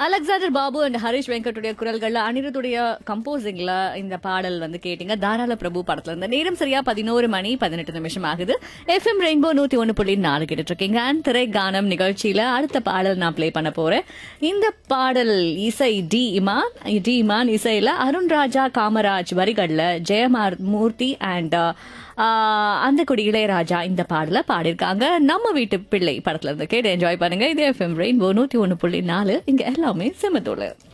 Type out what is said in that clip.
Alexander Babu and Harish வெங்கட்டுடைய குரல்கள்ல அனிருத்துடைய கம்போசிங்ல இந்த பாடல் வந்து கேட்டீங்க தாராள பிரபு படத்துல இருந்த நேரம் சரியா பதினோரு மணி பதினெட்டு நிமிஷம் ஆகுது எஃப்எம் ரெயின்போ நூத்தி ஒன்னு புள்ளி நாலு கேட்டுட்டு இருக்கீங்க அண்ட் திரை கானம் நிகழ்ச்சியில அடுத்த பாடல் நான் ப்ளே பண்ண போறேன் இந்த பாடல் இசை டி இமான் டி இமான் இசையில அருண் ராஜா காமராஜ் வரிகள்ல ஜெயமார் மூர்த்தி அண்ட் அந்த குடி இளையராஜா இந்த பாடல பாடியிருக்காங்க நம்ம வீட்டு பிள்ளை படத்துல இருந்து கேட்டு என்ஜாய் பண்ணுங்க இது எஃப்எம் ரெயின்போ நூத்தி ஒன்னு புள்ளி நாலு இங்க எல்லாமே செமத்தோல